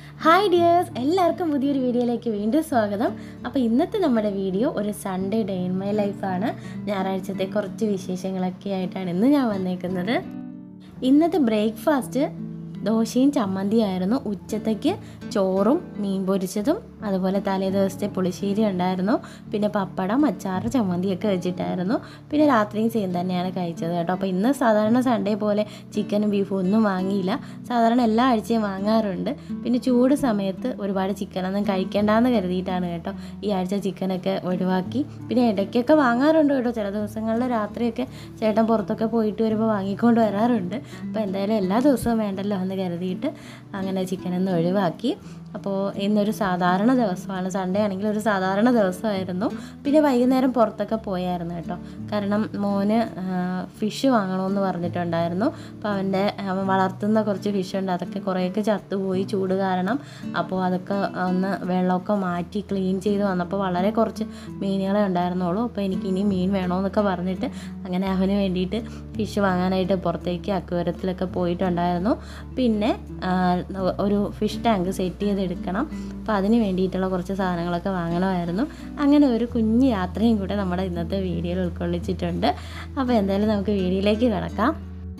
hi dears എല്ലാവർക്കും പുതിയൊരു വീഡിയോയിലേക്ക് വീണ്ടും സ്വാഗതം അപ്പോൾ ഇന്നത്തെ നമ്മുടെ വീഡിയോ ഒരു സൺഡേ ഡേ ഇൻ മൈ ലൈഫാണ് ഞായറാഴ്ചത്തെ കുറച്ച് വിശേഷങ്ങളൊക്കെ ആയിട്ടാണ് ഇന്ന് ഞാൻ വന്നേക്കുന്നത് ഇന്നത്തെ ബ്രേക്ക്ഫാസ്റ്റ് ദോശയും ചമ്മന്തിയായിരുന്നു ഉച്ചത്തേക്ക് ചോറും മീൻ പൊരിച്ചതും അതുപോലെ തലേ ദിവസത്തെ പുളിശ്ശേരി ഉണ്ടായിരുന്നു പിന്നെ പപ്പടം അച്ചാറ് ചമ്മന്തിയൊക്കെ വെച്ചിട്ടായിരുന്നു പിന്നെ രാത്രിയും സെയിം തന്നെയാണ് കഴിച്ചത് കേട്ടോ അപ്പോൾ ഇന്ന് സാധാരണ സൺഡേ പോലെ ചിക്കനും ബീഫും ഒന്നും വാങ്ങിയില്ല സാധാരണ എല്ലാ ആഴ്ചയും വാങ്ങാറുണ്ട് പിന്നെ ചൂട് സമയത്ത് ഒരുപാട് ചിക്കനൊന്നും കഴിക്കേണ്ടെന്ന് കരുതിയിട്ടാണ് കേട്ടോ ഈ ആഴ്ച ചിക്കനൊക്കെ ഒഴിവാക്കി പിന്നെ ഇടയ്ക്കൊക്കെ വാങ്ങാറുണ്ട് കേട്ടോ ചില ദിവസങ്ങളിൽ രാത്രിയൊക്കെ ചേട്ടൻ പുറത്തൊക്കെ പോയിട്ട് വരുമ്പോൾ വാങ്ങിക്കൊണ്ട് വരാറുണ്ട് അപ്പോൾ എന്തായാലും എല്ലാ ദിവസവും വേണ്ടല്ലോ എന്ന് കരുതിയിട്ട് അങ്ങനെ ചിക്കനൊന്ന് ഒഴിവാക്കി അപ്പോൾ ഇന്നൊരു സാധാരണ ദിവസമാണ് സൺഡേ ആണെങ്കിൽ ഒരു സാധാരണ ദിവസമായിരുന്നു പിന്നെ വൈകുന്നേരം പുറത്തൊക്കെ പോയായിരുന്നു കേട്ടോ കാരണം മോന് ഫിഷ് വാങ്ങണമെന്ന് പറഞ്ഞിട്ടുണ്ടായിരുന്നു അപ്പോൾ അവൻ്റെ അവൻ വളർത്തുന്ന കുറച്ച് ഫിഷ് ഉണ്ട് അതൊക്കെ കുറേയൊക്കെ ചത്തുപോയി ചൂട് കാരണം അപ്പോൾ അതൊക്കെ ഒന്ന് വെള്ളമൊക്കെ മാറ്റി ക്ലീൻ ചെയ്ത് വന്നപ്പോൾ വളരെ കുറച്ച് മീനുകളെ ഉണ്ടായിരുന്നുള്ളൂ അപ്പോൾ എനിക്ക് ഇനി മീൻ വേണമെന്നൊക്കെ പറഞ്ഞിട്ട് അങ്ങനെ അവന് വേണ്ടിയിട്ട് ഫിഷ് വാങ്ങാനായിട്ട് പുറത്തേക്ക് അക്വേറിയത്തിലൊക്കെ പോയിട്ടുണ്ടായിരുന്നു പിന്നെ ആ, ഒരു ഫിഷ് ടാങ്ക് സെറ്റ് ചെയ്തെടുക്കണം അപ്പോൾ അതിന് വേണ്ടിയിട്ടുള്ള കുറച്ച് സാധനങ്ങളൊക്കെ വാങ്ങണമായിരുന്നു അങ്ങനെ ഒരു കുഞ്ഞ് യാത്രയും കൂടെ നമ്മുടെ ഇന്നത്തെ വീഡിയോയിൽ ഉൾക്കൊള്ളിച്ചിട്ടുണ്ട് അപ്പോൾ എന്തായാലും നമുക്ക് വീഡിയോയിലേക്ക് കിടക്കാം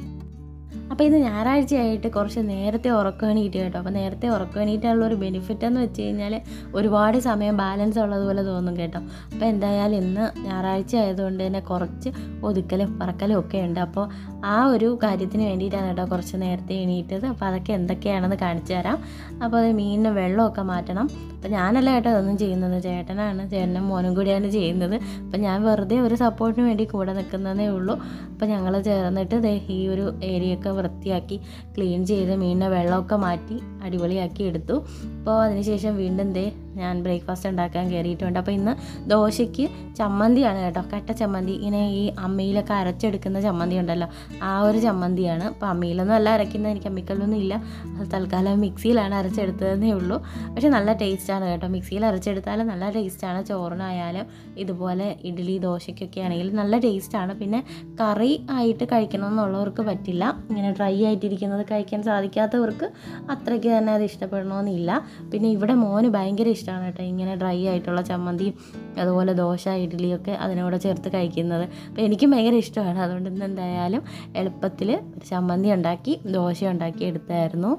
അപ്പോൾ ഇത് ഞായറാഴ്ചയായിട്ട് കുറച്ച് നേരത്തെ ഉറക്കം എണീറ്റ് കേട്ടോ അപ്പോൾ നേരത്തെ ഉറക്കം എണീറ്റുള്ള ഒരു ബെനിഫിറ്റ് എന്ന് വെച്ച് കഴിഞ്ഞാൽ ഒരുപാട് സമയം ബാലൻസ് ഉള്ളതുപോലെ തോന്നും കേട്ടോ അപ്പോൾ എന്തായാലും ഇന്ന് ഞായറാഴ്ച ആയതുകൊണ്ട് തന്നെ കുറച്ച് ഒതുക്കലും പറക്കലും ഒക്കെ ഉണ്ട് അപ്പോൾ ആ ഒരു കാര്യത്തിന് വേണ്ടിയിട്ടാണ് കേട്ടോ കുറച്ച് നേരത്തെ എണീറ്റത് അപ്പോൾ അതൊക്കെ എന്തൊക്കെയാണെന്ന് കാണിച്ചു തരാം അപ്പോൾ അത് മീനിന് വെള്ളമൊക്കെ മാറ്റണം അപ്പോൾ ഞാനല്ല കേട്ടോ അതൊന്നും ചെയ്യുന്നത് ചേട്ടനാണ് ചേട്ടനും മോനും കൂടിയാണ് ചെയ്യുന്നത് അപ്പോൾ ഞാൻ വെറുതെ ഒരു സപ്പോർട്ടിന് വേണ്ടി കൂടെ നിൽക്കുന്നതേ ഉള്ളൂ അപ്പോൾ ഞങ്ങൾ ചേർന്നിട്ട് ദേ ഈ ഒരു ഏരിയയൊക്കെ വൃത്തിയാക്കി ക്ലീൻ ചെയ്ത് മീനിനെ വെള്ളമൊക്കെ മാറ്റി അടിപൊളിയാക്കി എടുത്തു അപ്പോൾ അതിനുശേഷം വീണ്ടും ദേ ഞാൻ ബ്രേക്ക്ഫാസ്റ്റ് ഉണ്ടാക്കാൻ കയറിയിട്ടുണ്ട് അപ്പോൾ ഇന്ന് ദോശയ്ക്ക് ചമ്മന്തിയാണ് കേട്ടോ കട്ട ചമ്മന്തി ഇങ്ങനെ ഈ അമ്മിയിലൊക്കെ അരച്ചെടുക്കുന്ന ചമ്മന്തി ഉണ്ടല്ലോ ആ ഒരു ചമ്മന്തിയാണ് അപ്പോൾ അമ്മിയിലൊന്നും അല്ല അരയ്ക്കുന്നത് എനിക്ക് അമ്മിക്കല്ലൊന്നും ഇല്ല അത് തൽക്കാലം മിക്സിയിലാണ് അരച്ചെടുത്തതെന്നേ ഉള്ളൂ പക്ഷേ നല്ല ടേസ്റ്റാണ് കേട്ടോ മിക്സിയിൽ അരച്ചെടുത്താലും നല്ല ടേസ്റ്റാണ് ചോറിനായാലും ഇതുപോലെ ഇഡ്ഡലി ദോശയ്ക്കൊക്കെ ആണെങ്കിലും നല്ല ടേസ്റ്റാണ് പിന്നെ കറി ആയിട്ട് കഴിക്കണമെന്നുള്ളവർക്ക് പറ്റില്ല ഇങ്ങനെ ഡ്രൈ ആയിട്ടിരിക്കുന്നത് കഴിക്കാൻ സാധിക്കാത്തവർക്ക് അത്രയ്ക്ക് തന്നെ അത് ഇഷ്ടപ്പെടണമെന്നില്ല പിന്നെ ഇവിടെ മോന് ഭയങ്കര ഇഷ്ടമാണ് കേട്ടോ ഇങ്ങനെ ഡ്രൈ ആയിട്ടുള്ള ചമ്മന്തിയും അതുപോലെ ദോശ ഇഡ്ഡലിയൊക്കെ അതിനോട് ചേർത്ത് കഴിക്കുന്നത് അപ്പോൾ എനിക്കും ഭയങ്കര ഇഷ്ടമാണ് അതുകൊണ്ട് ഇന്ന് എന്തായാലും എളുപ്പത്തിൽ ഒരു ചമ്മന്തി ഉണ്ടാക്കി ദോശ ഉണ്ടാക്കി എടുത്തായിരുന്നു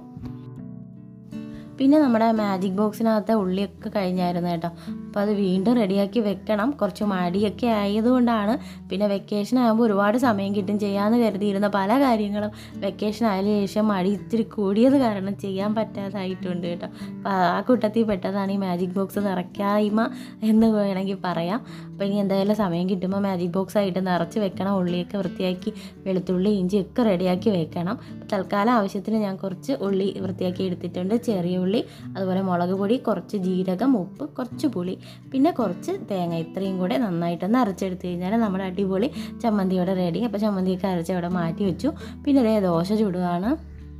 പിന്നെ നമ്മുടെ മാജിക് ബോക്സിനകത്തെ ഉള്ളിയൊക്കെ കഴിഞ്ഞായിരുന്നു കേട്ടോ അപ്പോൾ അത് വീണ്ടും റെഡിയാക്കി വെക്കണം കുറച്ച് മടിയൊക്കെ ആയതുകൊണ്ടാണ് പിന്നെ വെക്കേഷൻ ആകുമ്പോൾ ഒരുപാട് സമയം കിട്ടും ചെയ്യാമെന്ന് കരുതിയിരുന്ന പല കാര്യങ്ങളും വെക്കേഷൻ ആയതിനു ശേഷം മടി ഇത്തിരി കൂടിയത് കാരണം ചെയ്യാൻ പറ്റാതായിട്ടുണ്ട് കേട്ടോ അപ്പോൾ ആ കൂട്ടത്തിൽ പെട്ടതാണ് ഈ മാജിക് ബോക്സ് നിറയ്ക്കായ്മ എന്ന് വേണമെങ്കിൽ പറയാം അപ്പോൾ ഇനി എന്തായാലും സമയം കിട്ടുമ്പോൾ മാജിക് ബോക്സ് ആയിട്ട് നിറച്ച് വെക്കണം ഉള്ളിയൊക്കെ വൃത്തിയാക്കി വെളുത്തുള്ളി ഇഞ്ചി ഒക്കെ റെഡിയാക്കി വെക്കണം തൽക്കാലം ആവശ്യത്തിന് ഞാൻ കുറച്ച് ഉള്ളി വൃത്തിയാക്കി എടുത്തിട്ടുണ്ട് ചെറിയ ഉള്ളി അതുപോലെ മുളക് പൊടി കുറച്ച് ജീരകം ഉപ്പ് കുറച്ച് പുളി പിന്നെ കുറച്ച് തേങ്ങ ഇത്രയും കൂടെ നന്നായിട്ടൊന്ന് അരച്ചെടുത്ത് കഴിഞ്ഞാൽ നമ്മുടെ അടിപൊളി ചമ്മന്തിയോടെ റെഡി അപ്പോൾ ചമ്മന്തിയൊക്കെ അരച്ച് അവിടെ മാറ്റി വെച്ചു പിന്നെ ഇതേ ദോശ ചുടുകയാണ്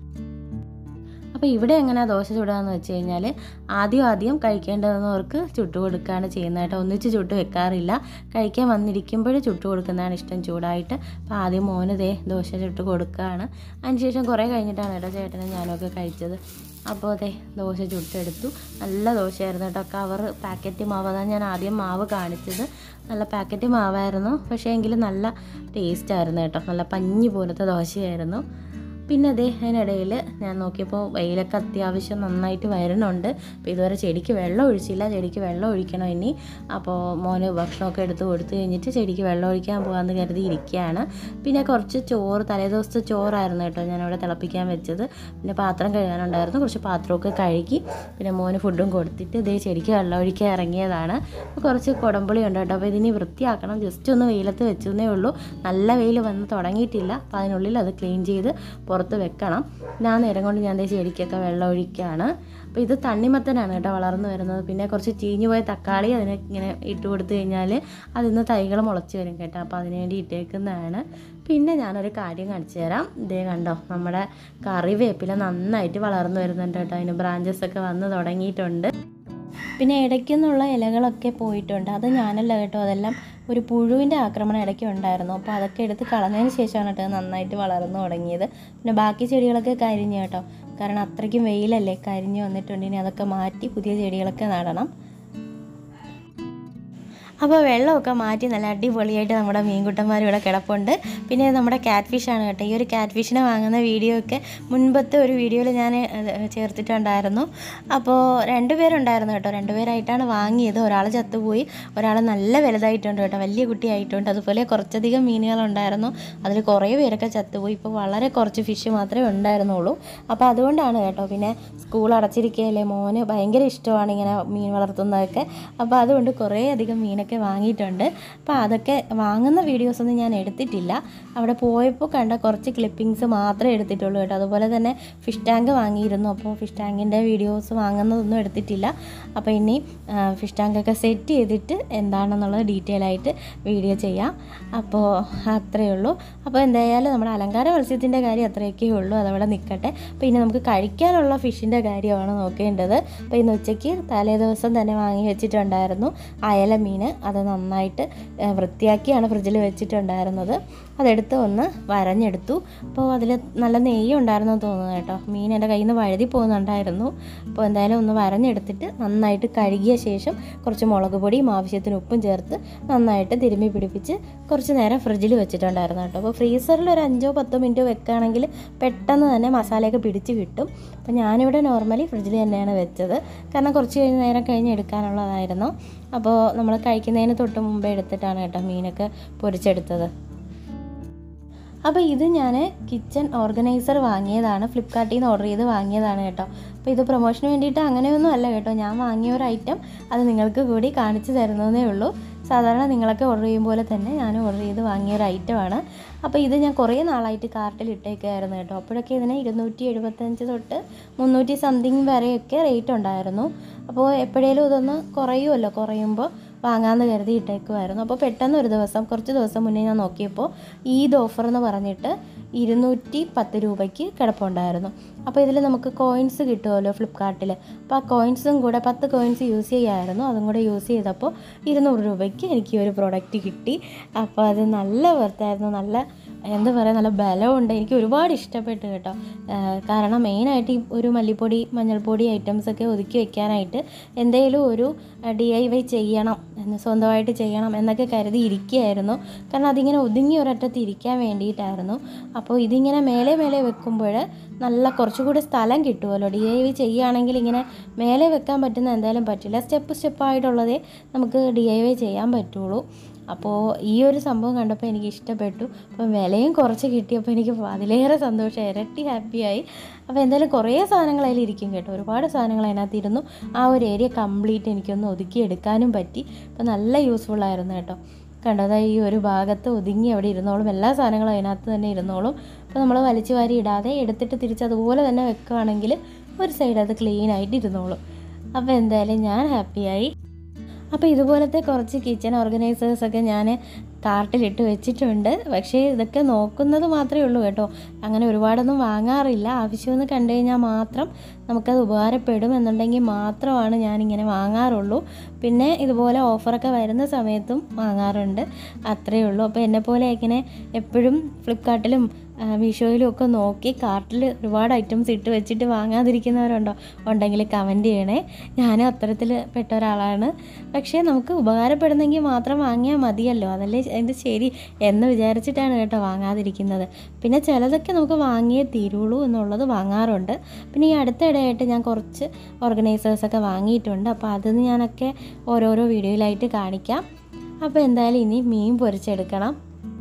അപ്പോൾ ഇവിടെ എങ്ങനെ ദോശ ചുടുകയെന്ന് വെച്ച് കഴിഞ്ഞാൽ ആദ്യം ആദ്യം കഴിക്കേണ്ടതെന്നവർക്ക് ചുട്ടു കൊടുക്കുകയാണ് ചെയ്യുന്നത് കേട്ടോ ഒന്നിച്ച് ചുട്ട് വെക്കാറില്ല കഴിക്കാൻ വന്നിരിക്കുമ്പോൾ ചുട്ടു കൊടുക്കുന്നതാണ് ഇഷ്ടം ചൂടായിട്ട് അപ്പോൾ ആദ്യം മോന് ദേ ദോശ ചുട്ട് കൊടുക്കുകയാണ് അതിനുശേഷം കുറേ കഴിഞ്ഞിട്ടാണ് കേട്ടോ ചേട്ടനും ഞാനൊക്കെ കഴിച്ചത് അപ്പോൾ അതെ ദോശ ചുട്ടെടുത്തു നല്ല ദോശയായിരുന്നു കേട്ടോ കവർ പാക്കറ്റ് മാവ് അതാണ് ഞാൻ ആദ്യം മാവ് കാണിച്ചത് നല്ല പാക്കറ്റ് മാവായിരുന്നു പക്ഷേ എങ്കിലും നല്ല ടേസ്റ്റ് ആയിരുന്നു കേട്ടോ നല്ല പഞ്ഞി പോലത്തെ ദോശയായിരുന്നു പിന്നെ അതേ അതിനിടയിൽ ഞാൻ നോക്കിയപ്പോൾ വെയിലൊക്കെ അത്യാവശ്യം നന്നായിട്ട് വരുന്നുണ്ട് അപ്പോൾ ഇതുവരെ ചെടിക്ക് വെള്ളം ഒഴിച്ചില്ല ചെടിക്ക് വെള്ളം ഒഴിക്കണം ഇനി അപ്പോൾ മോന് ഭക്ഷണമൊക്കെ എടുത്ത് കൊടുത്തു കഴിഞ്ഞിട്ട് ചെടിക്ക് വെള്ളം ഒഴിക്കാൻ പോകാമെന്ന് കരുതി ഇരിക്കുകയാണ് പിന്നെ കുറച്ച് ചോറ് തലേ ദിവസത്തെ ചോറായിരുന്നു കേട്ടോ ഞാനിവിടെ തിളപ്പിക്കാൻ വെച്ചത് പിന്നെ പാത്രം കഴുകാനുണ്ടായിരുന്നു കുറച്ച് പാത്രമൊക്കെ കഴുകി പിന്നെ മോന് ഫുഡും കൊടുത്തിട്ട് ഇതേ ചെടിക്ക് വെള്ളം ഒഴിക്കാൻ ഇറങ്ങിയതാണ് അപ്പോൾ കുറച്ച് കുടമ്പുളി ഉണ്ട് കേട്ടോ അപ്പോൾ ഇതിനി വൃത്തിയാക്കണം ജസ്റ്റ് ഒന്ന് വെയിലത്ത് വെച്ചെന്നേ ഉള്ളൂ നല്ല വെയിൽ വന്ന് തുടങ്ങിയിട്ടില്ല അപ്പോൾ അതിനുള്ളിൽ അത് ക്ലീൻ ചെയ്ത് പുറത്ത് വെക്കണം ഞാൻ നേരം കൊണ്ട് ഞാൻ ദേ ചെടിക്കൊക്കെ വെള്ളം ഒഴിക്കുകയാണ് അപ്പോൾ ഇത് തണ്ണിമത്തനാണ് കേട്ടോ വളർന്നു വരുന്നത് പിന്നെ കുറച്ച് ചീഞ്ഞു പോയ തക്കാളി അതിന് ഇങ്ങനെ ഇട്ട് കൊടുത്തു കഴിഞ്ഞാൽ അതിൽ നിന്ന് തൈകൾ മുളച്ച് വരും കേട്ടോ അപ്പോൾ അതിന് വേണ്ടി ഇട്ടേക്കുന്നതാണ് പിന്നെ ഞാനൊരു കാര്യം കാണിച്ചു തരാം ഇതേ കണ്ടോ നമ്മുടെ കറിവേപ്പില നന്നായിട്ട് വളർന്നു വരുന്നുണ്ട് കേട്ടോ അതിന് ബ്രാഞ്ചസ് ഒക്കെ വന്ന് തുടങ്ങിയിട്ടുണ്ട് പിന്നെ ഇടയ്ക്കുന്നുള്ള ഇലകളൊക്കെ പോയിട്ടുണ്ട് അത് ഞാനല്ല കേട്ടോ അതെല്ലാം ഒരു പുഴുവിൻ്റെ ആക്രമണം ഇടയ്ക്ക് ഉണ്ടായിരുന്നു അപ്പോൾ അതൊക്കെ എടുത്ത് കളഞ്ഞതിന് ശേഷമാണ് കേട്ടോ അത് നന്നായിട്ട് വളർന്നു തുടങ്ങിയത് പിന്നെ ബാക്കി ചെടികളൊക്കെ കരിഞ്ഞു കേട്ടോ കാരണം അത്രയ്ക്കും വെയിലല്ലേ കരിഞ്ഞു വന്നിട്ടുണ്ട് ഇനി അതൊക്കെ മാറ്റി പുതിയ ചെടികളൊക്കെ നടണം അപ്പോൾ വെള്ളമൊക്കെ മാറ്റി നല്ല അടിപൊളിയായിട്ട് നമ്മുടെ മീൻകുട്ടന്മാർ ഇവിടെ കിടപ്പുണ്ട് പിന്നെ ഇത് നമ്മുടെ ക്യാറ്റ് ഫിഷാണ് കേട്ടോ ഈ ഒരു ക്യാറ്റ് ഫിഷിനെ വാങ്ങുന്ന വീഡിയോ ഒക്കെ മുൻപത്തെ ഒരു വീഡിയോയിൽ ഞാൻ ഏഹ്, ചേർത്തിട്ടുണ്ടായിരുന്നു അപ്പോൾ രണ്ടുപേരുണ്ടായിരുന്നു കേട്ടോ രണ്ടുപേരായിട്ടാണ് വാങ്ങിയത് ഒരാൾ ചത്തുപോയി ഒരാൾ നല്ല വലുതായിട്ടുണ്ട് കേട്ടോ വലിയ കുട്ടിയായിട്ടുണ്ട് അതുപോലെ കുറച്ചധികം മീനുകളുണ്ടായിരുന്നു അതിൽ കുറേ പേരൊക്കെ ചത്തുപോയി ഇപ്പോൾ വളരെ കുറച്ച് ഫിഷ് മാത്രമേ ഉണ്ടായിരുന്നുള്ളൂ അപ്പോൾ അതുകൊണ്ടാണ് കേട്ടോ പിന്നെ സ്കൂൾ അടച്ചിരിക്കുകയല്ലേ മോന് ഭയങ്കര ഇഷ്ടമാണ് ഇങ്ങനെ മീൻ വളർത്തുന്നതൊക്കെ അപ്പോൾ അതുകൊണ്ട് കുറേ അധികം മീനൊക്കെ വാങ്ങിയിട്ടുണ്ട് അപ്പോൾ അതൊക്കെ വാങ്ങുന്ന വീഡിയോസൊന്നും ഞാൻ എടുത്തിട്ടില്ല അവിടെ പോയപ്പോൾ കണ്ട കുറച്ച് ക്ലിപ്പിങ്സ് മാത്രമേ എടുത്തിട്ടുള്ളൂ കേട്ടോ അതുപോലെ തന്നെ ഫിഷ് ടാങ്ക് വാങ്ങിയിരുന്നു അപ്പോൾ ഫിഷ് ടാങ്കിൻ്റെ വീഡിയോസ് വാങ്ങുന്നതൊന്നും എടുത്തിട്ടില്ല അപ്പോൾ ഇനി ഫിഷ് ടാങ്കൊക്കെ സെറ്റ് ചെയ്തിട്ട് എന്താണെന്നുള്ളത് ഡീറ്റെയിൽ ആയിട്ട് വീഡിയോ ചെയ്യാം അപ്പോൾ അത്രയേ ഉള്ളൂ അപ്പോൾ എന്തായാലും നമ്മുടെ അലങ്കാര മത്സ്യത്തിൻ്റെ കാര്യം അത്രയൊക്കെ ഉള്ളൂ അതവിടെ നിൽക്കട്ടെ അപ്പോൾ ഇനി നമുക്ക് കഴിക്കാനുള്ള ഫിഷിൻ്റെ കാര്യമാണ് നോക്കേണ്ടത് അപ്പോൾ ഇന്ന് ഉച്ചയ്ക്ക് തലേ ദിവസം തന്നെ വാങ്ങി വെച്ചിട്ടുണ്ടായിരുന്നു അയല മീൻ അത് നന്നായിട്ട് ആ, വൃത്തിയാക്കിയാണ് ഫ്രിഡ്ജിൽ വെച്ചിട്ടുണ്ടായിരുന്നത് അതെടുത്ത് ഒന്ന് വരഞ്ഞെടുത്തു അപ്പോൾ അതിൽ നല്ല നെയ്യ് ഉണ്ടായിരുന്നു എന്ന് തോന്നുന്നു കേട്ടോ മീൻ എൻ്റെ കയ്യിൽ നിന്ന് വഴുതി പോകുന്നുണ്ടായിരുന്നു അപ്പോൾ എന്തായാലും ഒന്ന് വരഞ്ഞെടുത്തിട്ട് നന്നായിട്ട് കഴുകിയ ശേഷം കുറച്ച് മുളക് പൊടിയും ആവശ്യത്തിന് ഉപ്പും ചേർത്ത് നന്നായിട്ട് തിരുമ്മി പിടിപ്പിച്ച് കുറച്ച് നേരം ഫ്രിഡ്ജിൽ വെച്ചിട്ടുണ്ടായിരുന്നു കേട്ടോ അപ്പോൾ ഫ്രീസറിൽ ഒരു അഞ്ചോ പത്തോ മിനിറ്റ് വെക്കുകയാണെങ്കിൽ പെട്ടെന്ന് തന്നെ മസാലയൊക്കെ പിടിച്ച് കിട്ടും അപ്പോൾ ഞാനിവിടെ നോർമലി ഫ്രിഡ്ജിൽ തന്നെയാണ് വെച്ചത് കാരണം കുറച്ച് കഴിഞ്ഞ് നേരം കഴിഞ്ഞ് എടുക്കാനുള്ളതായിരുന്നു അപ്പോൾ നമ്മൾ കഴിക്കുന്നതിന് തൊട്ട് മുമ്പേ എടുത്തിട്ടാണ് കേട്ടോ മീനൊക്കെ പൊരിച്ചെടുത്തത് അപ്പോൾ ഇത് ഞാൻ കിച്ചൺ ഓർഗനൈസർ വാങ്ങിയതാണ് ഫ്ലിപ്കാർട്ടിൽ നിന്ന് ഓർഡർ ചെയ്ത് വാങ്ങിയതാണ് കേട്ടോ അപ്പോൾ ഇത് പ്രൊമോഷന് വേണ്ടിയിട്ട് അങ്ങനെയൊന്നും അല്ല കേട്ടോ ഞാൻ വാങ്ങിയ ഒരു ഐറ്റം അത് നിങ്ങൾക്ക് കൂടി കാണിച്ചു തരുന്നതേ ഉള്ളൂ സാധാരണ നിങ്ങളൊക്കെ ഓർഡർ ചെയ്യും പോലെ തന്നെ ഞാൻ ഓർഡർ ചെയ്ത് വാങ്ങിയ ഒരു ഐറ്റമാണ് അപ്പോൾ ഇത് ഞാൻ കുറേ നാളായിട്ട് കാർട്ടിൽ ഇട്ടേക്കായിരുന്നു കേട്ടോ അപ്പോഴൊക്കെ ഇതിന് ഇരുന്നൂറ്റി എഴുപത്തഞ്ച് തൊട്ട് മുന്നൂറ്റി സംതിങ് വരെയൊക്കെ റേറ്റ് ഉണ്ടായിരുന്നു അപ്പോൾ എപ്പോഴേലും ഇതൊന്ന് കുറയുമല്ലോ കുറയുമ്പോൾ വാങ്ങാമെന്ന് കരുതി ഇട്ടേക്കുമായിരുന്നു അപ്പോൾ പെട്ടെന്ന് ഒരു ദിവസം കുറച്ച് ദിവസം മുന്നേ ഞാൻ നോക്കിയപ്പോൾ ഈദ് ഓഫർ എന്ന് പറഞ്ഞിട്ട് ഇരുന്നൂറ്റി പത്ത് രൂപയ്ക്ക് കിടപ്പുണ്ടായിരുന്നു അപ്പോൾ ഇതിൽ നമുക്ക് കോയിൻസ് കിട്ടുമല്ലോ ഫ്ലിപ്കാർട്ടിൽ അപ്പോൾ ആ കോയിൻസും കൂടെ പത്ത് കോയിൻസ് യൂസ് ചെയ്യാമായിരുന്നു അതും കൂടെ യൂസ് ചെയ്തപ്പോൾ ഇരുന്നൂറ് രൂപയ്ക്ക് എനിക്ക് ഈ ഒരു പ്രോഡക്റ്റ് കിട്ടി അപ്പോൾ അത് നല്ല വർത്തായിരുന്നു നല്ല എന്താ പറയുക നല്ല ബലമുണ്ട് എനിക്ക് ഒരുപാട് ഇഷ്ടപ്പെട്ടു കേട്ടോ ആ, കാരണം മെയിനായിട്ട് ഈ ഒരു മല്ലിപ്പൊടി മഞ്ഞൾപ്പൊടി ഐറ്റംസ് ഒക്കെ ഒതുക്കി വെക്കാനായിട്ട് എന്തെങ്കിലും ഒരു ഡി ഐ വൈ ചെയ്യണം എന്ന് സ്വന്തമായിട്ട് ചെയ്യണം എന്നൊക്കെ കരുതി ഇരിക്കുകയായിരുന്നു കാരണം അതിങ്ങനെ ഒതുങ്ങി ഒരറ്റത്ത് ഇരിക്കാൻ വേണ്ടിയിട്ടായിരുന്നു അപ്പോൾ ഇതിങ്ങനെ മേലെ മേലെ വെക്കുമ്പോൾ നല്ല കുറച്ചുകൂടി സ്ഥലം കിട്ടുമല്ലോ ഡി ഐ വൈ ചെയ്യുകയാണെങ്കിൽ ഇങ്ങനെ മേലെ വെക്കാൻ പറ്റുന്ന എന്തായാലും പറ്റില്ല സ്റ്റെപ്പ് സ്റ്റെപ്പായിട്ടുള്ളതേ നമുക്ക് ഡി ഐ വൈ ചെയ്യാൻ പറ്റുള്ളൂ അപ്പോൾ ഈ ഒരു സംഭവം കണ്ടപ്പോൾ എനിക്ക് ഇഷ്ടപ്പെട്ടു അപ്പം വിലയും കുറച്ച് കിട്ടിയപ്പോൾ എനിക്ക് അതിലേറെ സന്തോഷം ഇരട്ടി ഹാപ്പിയായി അപ്പോൾ എന്തായാലും കുറേ സാധനങ്ങൾ അതിൽ ഇരിക്കും കേട്ടോ ഒരുപാട് സാധനങ്ങൾ അതിനകത്ത് ഇരുന്നു ആ ഒരു ഏരിയ കംപ്ലീറ്റ് എനിക്കൊന്ന് ഒതുക്കി എടുക്കാനും പറ്റി അപ്പോൾ നല്ല യൂസ്ഫുൾ ആയിരുന്നു കേട്ടോ കണ്ടോ അതാ ഈ ഒരു ഭാഗത്ത് ഒതുങ്ങി അവിടെ ഇരുന്നോളും എല്ലാ സാധനങ്ങളും അതിനകത്ത് തന്നെ ഇരുന്നോളും അപ്പോൾ നമ്മൾ വലിച്ചു വാരി ഇടാതെ എടുത്തിട്ട് തിരിച്ച് അതുപോലെ തന്നെ വെക്കുകയാണെങ്കിൽ ഒരു സൈഡ് അത് ക്ലീൻ ആയിട്ട് ഇരുന്നോളും അപ്പോൾ എന്തായാലും ഞാൻ ഹാപ്പിയായി അപ്പോൾ ഇതുപോലത്തെ കുറച്ച് കിച്ചൺ ഓർഗനൈസേഴ്സൊക്കെ ഞാൻ കാർട്ടിലിട്ട് വെച്ചിട്ടുണ്ട് പക്ഷേ ഇതൊക്കെ നോക്കുന്നത് മാത്രമേ ഉള്ളൂ കേട്ടോ അങ്ങനെ ഒരുപാടൊന്നും വാങ്ങാറില്ല ആവശ്യമെന്ന് കണ്ടു കഴിഞ്ഞാൽ മാത്രം നമുക്കത് ഉപകാരപ്പെടും എന്നുണ്ടെങ്കിൽ മാത്രമാണ് ഞാനിങ്ങനെ വാങ്ങാറുള്ളൂ പിന്നെ ഇതുപോലെ ഓഫറൊക്കെ വരുന്ന സമയത്തും വാങ്ങാറുണ്ട് അത്രയേ ഉള്ളൂ അപ്പോൾ എന്നെപ്പോലെ ഇങ്ങനെ എപ്പോഴും ഫ്ലിപ്കാർട്ടിലും ആ, മീഷോയിലും ഒക്കെ നോക്കി കാർട്ടിൽ ഒരുപാട് ഐറ്റംസ് ഇട്ട് വെച്ചിട്ട് വാങ്ങാതിരിക്കുന്നവരുണ്ടോ ഉണ്ടെങ്കിൽ കമൻറ്റ് ചെയ്യണേ ഞാനും അത്തരത്തിൽ പെട്ട ഒരാളാണ് പക്ഷേ നമുക്ക് ഉപകാരപ്പെടുന്നെങ്കിൽ മാത്രം വാങ്ങിയാൽ മതിയല്ലോ അതല്ലേ അതിൻ്റെ ശരി എന്ന് വിചാരിച്ചിട്ടാണ് കേട്ടോ വാങ്ങാതിരിക്കുന്നത് പിന്നെ ചിലതൊക്കെ നമുക്ക് വാങ്ങിയേ തീരുള്ളൂ എന്നുള്ളത് വാങ്ങാറുണ്ട് പിന്നെ ഈ അടുത്തിടെയായിട്ട് ഞാൻ കുറച്ച് ഓർഗനൈസേഴ്സൊക്കെ വാങ്ങിയിട്ടുണ്ട് അപ്പോൾ അതിന് ഞാനൊക്കെ ഓരോരോ വീഡിയോയിലായിട്ട് കാണിക്കാം അപ്പോൾ എന്തായാലും ഇനി മീൻ പൊരിച്ചെടുക്കണം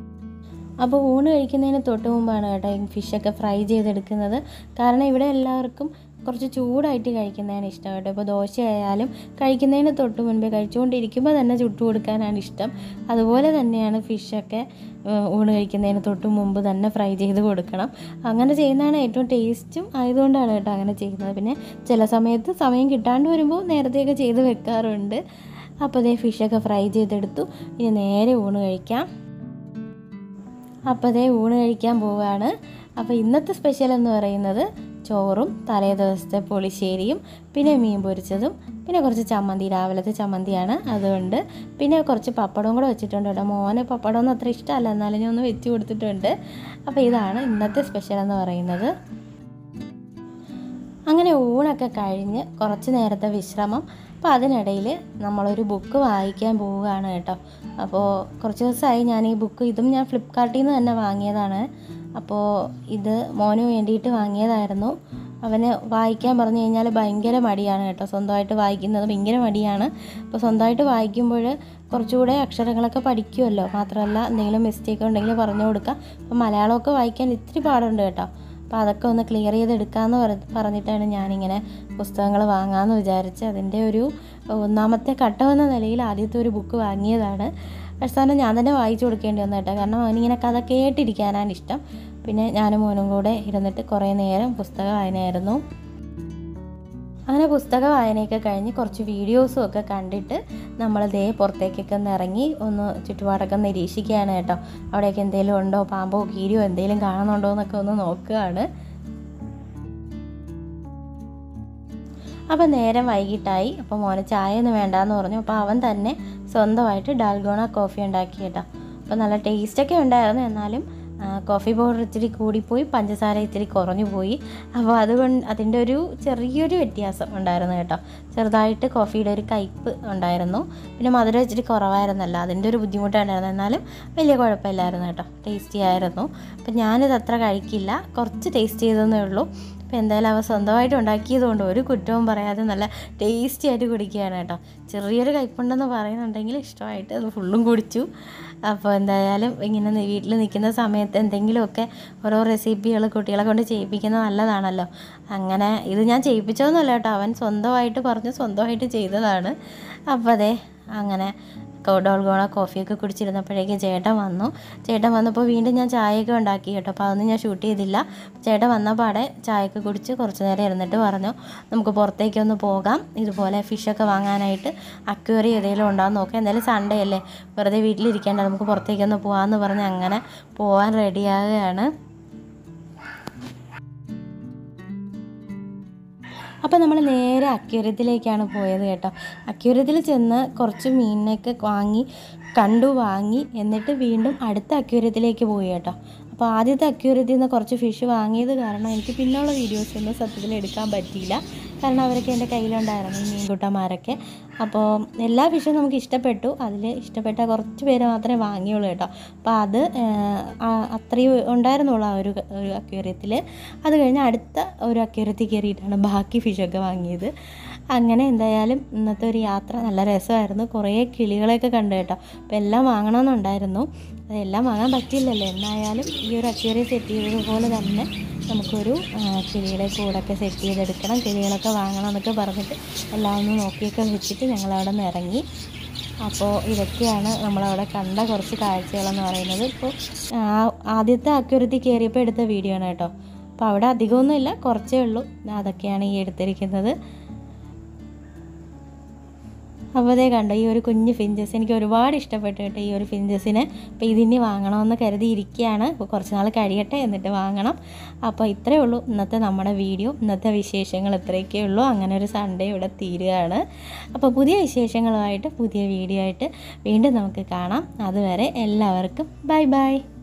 അപ്പോൾ ഊണ് കഴിക്കുന്നതിന് തൊട്ട് മുമ്പാണ് കേട്ടോ ഈ ഫിഷൊക്കെ ഫ്രൈ ചെയ്തെടുക്കുന്നത് കാരണം ഇവിടെ എല്ലാവർക്കും കുറച്ച് ചൂടായിട്ട് കഴിക്കുന്നതാണ് ഇഷ്ടം കേട്ടോ ഇപ്പോൾ ദോശയായാലും കഴിക്കുന്നതിന് തൊട്ട് മുൻപേ കഴിച്ചുകൊണ്ടിരിക്കുമ്പോൾ തന്നെ ചുട്ടു കൊടുക്കാനാണ് ഇഷ്ടം അതുപോലെ തന്നെയാണ് ഫിഷൊക്കെ ഏഹ്, ഊണ് കഴിക്കുന്നതിന് തൊട്ട് മുമ്പ് തന്നെ ഫ്രൈ ചെയ്ത് കൊടുക്കണം അങ്ങനെ ചെയ്യുന്നതാണ് ഏറ്റവും ടേസ്റ്റും ആയതുകൊണ്ടാണ് കേട്ടോ അങ്ങനെ ചെയ്യുന്നത് പിന്നെ ചില സമയത്ത് സമയം കിട്ടാണ്ട് വരുമ്പോൾ നേരത്തെയൊക്കെ ചെയ്ത് വെക്കാറുണ്ട് അപ്പോൾ അതേ ഫിഷൊക്കെ ഫ്രൈ ചെയ്തെടുത്തു ഇനി നേരെ ഊണ് കഴിക്കാം അപ്പോൾ അതേ ഊണ് കഴിക്കാൻ പോവുകയാണ് അപ്പോൾ ഇന്നത്തെ സ്പെഷ്യൽ എന്ന് പറയുന്നത് ചോറും തലേ ദിവസത്തെ പുളിശ്ശേരിയും പിന്നെ മീൻ പൊരിച്ചതും പിന്നെ കുറച്ച് ചമ്മന്തി രാവിലത്തെ ചമ്മന്തിയാണ് അതുകൊണ്ട് പിന്നെ കുറച്ച് പപ്പടവും കൂടെ വെച്ചിട്ടുണ്ട് കേട്ടോ മോന് പപ്പടമൊന്നും അത്ര ഇഷ്ടമല്ല എന്നാലും ഞാൻ ഒന്ന് വെച്ച് കൊടുത്തിട്ടുണ്ട് അപ്പോൾ ഇതാണ് ഇന്നത്തെ സ്പെഷ്യൽ എന്ന് പറയുന്നത് അങ്ങനെ ഊണൊക്കെ കഴിഞ്ഞ് കുറച്ച് നേരത്തെ വിശ്രമം അപ്പോൾ അതിനിടയിൽ നമ്മളൊരു ബുക്ക് വായിക്കാൻ പോവുകയാണ് കേട്ടോ അപ്പോൾ കുറച്ച് ദിവസമായി ഞാൻ ഈ ബുക്ക് ഇതും ഞാൻ ഫ്ലിപ്കാർട്ടിൽ നിന്ന് തന്നെ വാങ്ങിയതാണ് അപ്പോൾ ഇത് മോന് വേണ്ടിയിട്ട് വാങ്ങിയതായിരുന്നു അവന് വായിക്കാൻ പറഞ്ഞു കഴിഞ്ഞാൽ ഭയങ്കര മടിയാണ് കേട്ടോ സ്വന്തമായിട്ട് വായിക്കുന്നത് ഭയങ്കര മടിയാണ് അപ്പോൾ സ്വന്തമായിട്ട് വായിക്കുമ്പോൾ കുറച്ചുകൂടെ അക്ഷരങ്ങളൊക്കെ പഠിക്കുമല്ലോ മാത്രമല്ല എന്തെങ്കിലും മിസ്റ്റേക്ക് ഉണ്ടെങ്കിൽ പറഞ്ഞു കൊടുക്കാം അപ്പോൾ മലയാളമൊക്കെ വായിക്കാൻ ഇത്തിരി പാടുണ്ട് കേട്ടോ അപ്പോൾ അതൊക്കെ ഒന്ന് ക്ലിയർ ചെയ്തെടുക്കാമെന്ന് പറ പറഞ്ഞിട്ടാണ് ഞാനിങ്ങനെ പുസ്തകങ്ങൾ വാങ്ങാമെന്ന് വിചാരിച്ച് അതിൻ്റെ ഒരു ഒന്നാമത്തെ ഘട്ടമെന്ന നിലയിൽ ആദ്യത്തെ ഒരു ബുക്ക് വാങ്ങിയതാണ് അവസാനം ഞാൻ തന്നെ വായിച്ചു കൊടുക്കേണ്ടി വന്നു കേട്ടോ കാരണം അവനിങ്ങനെ കഥ കേട്ടിരിക്കാനാണ് ഇഷ്ടം പിന്നെ ഞാനും മോനും കൂടെ ഇരുന്നിട്ട് കുറേ നേരം പുസ്തക വായനയായിരുന്നു അങ്ങനെ പുസ്തക വായനയൊക്കെ കഴിഞ്ഞ് കുറച്ച് വീഡിയോസും ഒക്കെ കണ്ടിട്ട് നമ്മൾ ദേ പുറത്തേക്കൊക്കെ ഒന്ന് ഇറങ്ങി ഒന്ന് ചുറ്റുപാടൊക്കെ നിരീക്ഷിക്കുകയാണ് കേട്ടോ അവിടെയൊക്കെ എന്തെങ്കിലും ഉണ്ടോ പാമ്പോ കീരിയോ എന്തെങ്കിലും കാണുന്നുണ്ടോ എന്നൊക്കെ ഒന്ന് നോക്കുകയാണ് അപ്പോൾ നേരം വൈകിട്ടായി അപ്പോൾ മോനെ ചായ ഒന്നും വേണ്ടാന്ന് പറഞ്ഞു അപ്പോൾ അവൻ തന്നെ സ്വന്തമായിട്ട് ഡാൽഗോണ കോഫി ഉണ്ടാക്കി കേട്ടോ അപ്പോൾ നല്ല ടേസ്റ്റൊക്കെ ഉണ്ടായിരുന്നു എന്നാലും ആ, കോഫി പൗഡർ ഇത്തിരി കൂടിപ്പോയി പഞ്ചസാര ഇത്തിരി കുറഞ്ഞു പോയി അപ്പോൾ അതുകൊണ്ട് അതിൻ്റെ ഒരു ചെറിയൊരു വ്യത്യാസം ഉണ്ടായിരുന്നു കേട്ടോ ചെറുതായിട്ട് കോഫിയുടെ ഒരു കയ്പ്പ് ഉണ്ടായിരുന്നു പിന്നെ മധുരം ഇച്ചിരി കുറവായിരുന്നല്ലോ അതിൻ്റെ ഒരു ബുദ്ധിമുട്ടുണ്ടായിരുന്നു എന്നാലും വലിയ കുഴപ്പമില്ലായിരുന്നു കേട്ടോ ടേസ്റ്റി ആയിരുന്നു അപ്പം ഞാനിത് അത്ര കഴിക്കില്ല കുറച്ച് ടേസ്റ്റ് ചെയ്തെന്നേ ഉള്ളൂ അപ്പോൾ എന്തായാലും അവ സ്വന്തമായിട്ട് ഉണ്ടാക്കിയതുകൊണ്ട് ഒരു കുറ്റവും പറയാതെ നല്ല ടേസ്റ്റി ആയിട്ട് കുടിക്കുകയാണ് കേട്ടോ ചെറിയൊരു കയ്പുണ്ടെന്ന് പറയുന്നുണ്ടെങ്കിൽ ഇഷ്ടമായിട്ട് അത് ഫുള്ളും കുടിച്ചു അപ്പോൾ എന്തായാലും ഇങ്ങനെ നി- വീട്ടിൽ നിൽക്കുന്ന സമയത്ത് എന്തെങ്കിലുമൊക്കെ ഓരോ റെസിപ്പികൾ കുട്ടികളെ കൊണ്ട് ചെയ്യിപ്പിക്കുന്നത് നല്ലതാണല്ലോ അങ്ങനെ ഇത് ഞാൻ ചെയ്യിപ്പിച്ചതൊന്നുമല്ല കേട്ടോ അവൻ സ്വന്തമായിട്ട് പറഞ്ഞ് സ്വന്തമായിട്ട് ചെയ്തതാണ് അപ്പോൾ അതെ അങ്ങനെ ഡോൾഗോണ കോഫിയൊക്കെ കുടിച്ചിരുന്നപ്പോഴേക്കും ചേട്ടൻ വന്നു ചേട്ടൻ വന്നപ്പോൾ വീണ്ടും ഞാൻ ചായയൊക്കെ ഉണ്ടാക്കി കേട്ടോ അപ്പോൾ അതൊന്നും ഞാൻ ഷൂട്ട് ചെയ്തില്ല ചേട്ടൻ വന്ന പാടെ ചായയൊക്കെ കുടിച്ച് കുറച്ച് നേരം ഇരുന്നിട്ട് പറഞ്ഞു നമുക്ക് പുറത്തേക്കൊന്ന് പോകാം ഇതുപോലെ ഫിഷൊക്കെ വാങ്ങാനായിട്ട് അക്വേറി ഏതെങ്കിലും ഉണ്ടാകുന്ന നോക്കാം എന്തായാലും സൺഡേ അല്ലേ വെറുതെ വീട്ടിലിരിക്കേണ്ട നമുക്ക് പുറത്തേക്കൊന്ന് പോകാമെന്ന് പറഞ്ഞ് അങ്ങനെ പോകാൻ റെഡിയാകുകയാണ് അപ്പോൾ നമ്മൾ നേരെ അക്യൂരത്തിലേക്കാണ് പോയത് കേട്ടോ അക്യൂരത്തിൽ ചെന്ന് കുറച്ച് മീനിനൊക്കെ വാങ്ങി കണ്ടു വാങ്ങി എന്നിട്ട് വീണ്ടും അടുത്ത അക്യൂരത്തിലേക്ക് പോയി കേട്ടോ അപ്പോൾ ആദ്യത്തെ അക്യൂരത്തിൽ നിന്ന് കുറച്ച് ഫിഷ് വാങ്ങിയത് കാരണം എനിക്ക് പിന്നെയുള്ള വീഡിയോസ് ഒന്നും സത്യത്തിൽ എടുക്കാൻ പറ്റിയില്ല കാരണം അവരൊക്കെ എൻ്റെ കയ്യിലുണ്ടായിരുന്നു ഈ മീൻകുട്ടന്മാരൊക്കെ അപ്പോൾ എല്ലാ ഫിഷും നമുക്ക് ഇഷ്ടപ്പെട്ടു അതിൽ ഇഷ്ടപ്പെട്ട കുറച്ച് പേര് മാത്രമേ വാങ്ങിയുള്ളൂ കേട്ടോ അപ്പോൾ അത് ഏഹ്, ആ- അത്രയും ഉണ്ടായിരുന്നുള്ളൂ ആ ഒരു ഒരു അക്വേറിയത്തിൽ അത് കഴിഞ്ഞ് അടുത്ത ഒരു അക്വേറിയത്തിൽ കയറിയിട്ടാണ് ബാക്കി ഫിഷൊക്കെ വാങ്ങിയത് അങ്ങനെ എന്തായാലും ഇന്നത്തെ ഒരു യാത്ര നല്ല രസമായിരുന്നു കുറേ കിളികളെയൊക്കെ കണ്ടു കേട്ടോ അപ്പോൾ എല്ലാം വാങ്ങണമെന്നുണ്ടായിരുന്നു അതെല്ലാം വാങ്ങാൻ പറ്റില്ലല്ലോ എന്നായാലും ഈ ഒരു അക്വേറിയം സെറ്റ് ചെയ്തതുപോലെ തന്നെ നമുക്കൊരു ആ, കിളിയുടെ കൂടൊക്കെ സെറ്റ് ചെയ്തെടുക്കണം കിളികളൊക്കെ വാങ്ങണം എന്നൊക്കെ പറഞ്ഞിട്ട് എല്ലാം ഒന്ന് നോക്കിയൊക്കെ വെച്ചിട്ട് ഞങ്ങൾ അവിടെ നിന്ന് ഇറങ്ങി അപ്പോൾ ഇതൊക്കെയാണ് നമ്മളവിടെ കണ്ട കുറച്ച് കാഴ്ചകളെന്ന് പറയുന്നത് ഇപ്പോൾ ആ- ആദ്യത്തെ അക്യൂരത്തിൽ കയറിയപ്പോൾ എടുത്ത വീഡിയോ ആണ് കേട്ടോ അപ്പോൾ അവിടെ അധികമൊന്നുമില്ല കുറച്ചേ ഉള്ളൂ അതൊക്കെയാണ് ഈ എടുത്തിരിക്കുന്നത് അപ്പോൾ അതേ കണ്ടോ ഈ ഒരു കുഞ്ഞ് ഫിഞ്ചസ് എനിക്ക് ഒരുപാട് ഇഷ്ടപ്പെട്ടു കേട്ടോ ഈ ഒരു ഫിഞ്ചസിനെ അപ്പോൾ ഇതിനി വാങ്ങണമെന്ന് കരുതിയിരിക്കുകയാണ് അപ്പോൾ കുറച്ച് നാൾ കഴിയട്ടെ എന്നിട്ട് വാങ്ങണം അപ്പോൾ ഇത്രയേ ഉള്ളൂ ഇന്നത്തെ നമ്മുടെ വീഡിയോ ഇന്നത്തെ വിശേഷങ്ങൾ ഇത്രയൊക്കെ ഉള്ളൂ അങ്ങനെ ഒരു സൺഡേ ഇവിടെ തീരുകയാണ് അപ്പോൾ പുതിയ വിശേഷങ്ങളുമായിട്ട് പുതിയ വീഡിയോ ആയിട്ട് വീണ്ടും നമുക്ക് കാണാം അതുവരെ എല്ലാവർക്കും ബൈ ബൈ